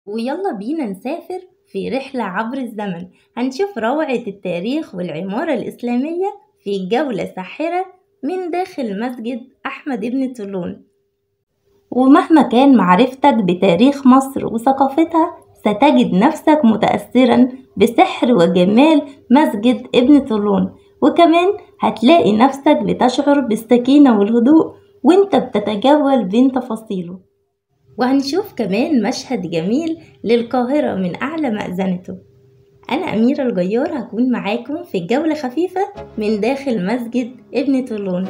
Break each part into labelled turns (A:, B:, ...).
A: ويلا بينا نسافر في رحلة عبر الزمن هنشوف روعة التاريخ والعمارة الإسلامية في جولة ساحرة من داخل مسجد أحمد بن طولون ومهما كان معرفتك بتاريخ مصر وثقافتها ستجد نفسك متأثرا بسحر وجمال مسجد ابن طولون وكمان هتلاقي نفسك بتشعر بالسكينة والهدوء وانت بتتجول بين تفاصيله وهنشوف كمان مشهد جميل للقاهرة من أعلى مأذنته أنا أميرة الجيار هكون معاكم في جولة خفيفة من داخل مسجد ابن طولون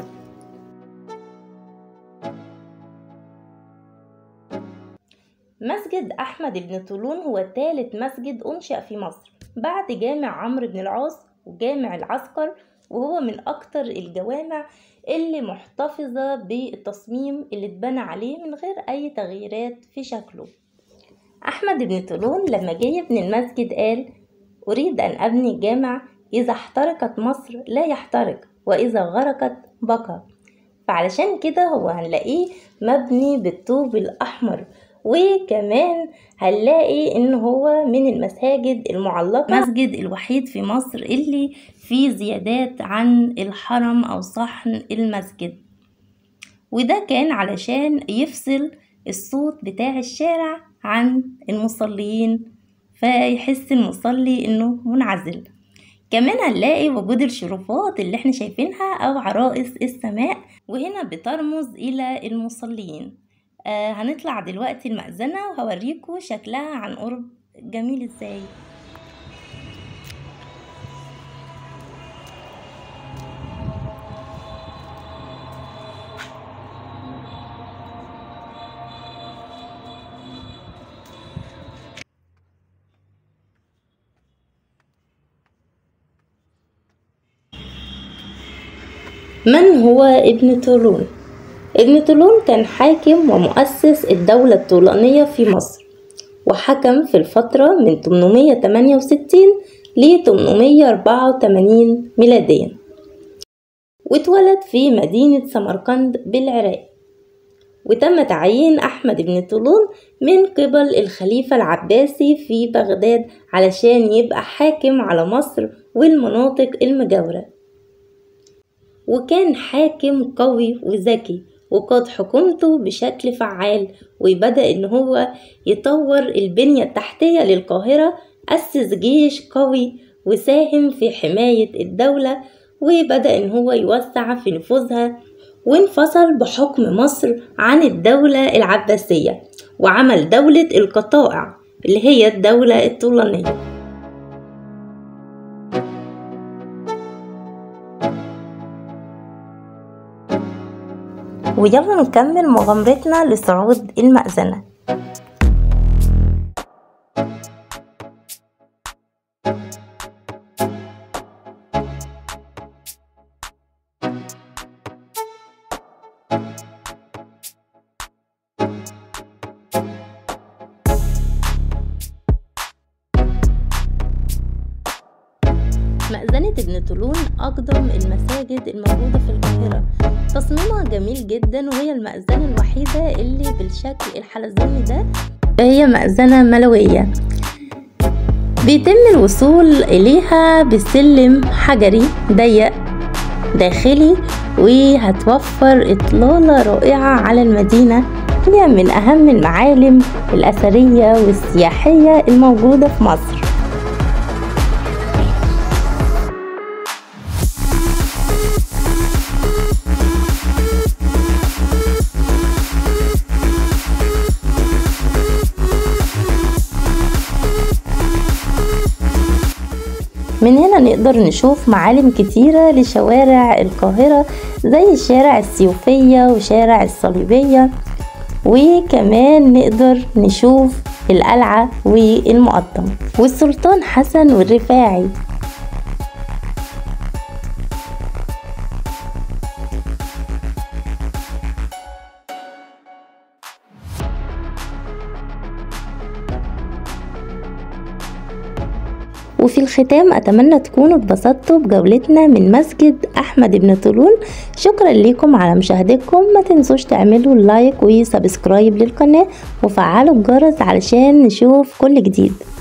A: مسجد أحمد بن طولون هو ثالث مسجد أنشأ في مصر بعد جامع عمرو بن العاص وجامع العسكر وهو من أكتر الجوامع اللي محتفظة بالتصميم اللي اتبنى عليه من غير أي تغييرات في شكله أحمد بن طولون لما جه يبني المسجد قال أريد أن أبني جامع إذا احترقت مصر لا يحترق وإذا غرقت بقى فعلشان كده هو هنلاقيه مبني بالطوب الأحمر وكمان هنلاقي ان هو من المساجد المعلقة مسجد الوحيد في مصر اللي فيه زيادات عن الحرم او صحن المسجد وده كان علشان يفصل الصوت بتاع الشارع عن المصلين فيحس المصلي انه منعزل كمان هنلاقي وجود الشرفات اللي احنا شايفينها او عرائس السماء وهنا بترمز الى المصلين آه هنطلع دلوقتي المأذنة وهوريكم شكلها عن قرب جميل ازاي من هو ابن طولون؟ ابن طولون كان حاكم ومؤسس الدولة الطولانية في مصر وحكم في الفترة من 868 ل 884 ميلاديا واتولد في مدينة سمرقند بالعراق وتم تعيين أحمد بن طولون من قبل الخليفة العباسي في بغداد علشان يبقى حاكم على مصر والمناطق المجاورة وكان حاكم قوي وذكي وقاد حكومته بشكل فعال وبدأ إن هو يطور البنية التحتية للقاهرة أسس جيش قوي وساهم في حماية الدولة وبدأ إن هو يوسع في نفوذها وانفصل بحكم مصر عن الدولة العباسية وعمل دولة القطائع اللي هي الدولة الطولانية ويلا نكمل مغامرتنا لصعود المأذنة مأذنة ابن طولون أقدم المساجد الموجودة في القاهرة تصميمها جميل جدا وهي المأذنة الوحيدة اللي بالشكل الحلزوني ده هي مأذنة ملوية بيتم الوصول إليها بسلم حجري ضيق داخلي وهتوفر إطلالة رائعة على المدينة هي من أهم المعالم الأثرية والسياحية الموجودة في مصر من هنا نقدر نشوف معالم كتيرة لشوارع القاهرة زي شارع السيوفية وشارع الصليبية وكمان نقدر نشوف القلعة والمقطم والسلطان حسن والرفاعي وفي الختام أتمنى تكونوا اتبسطتوا بجولتنا من مسجد أحمد بن طولون شكرا لكم على مشاهدتكم ما تنسوش تعملوا لايك وسبسكرايب للقناة وفعلوا الجرس علشان نشوف كل جديد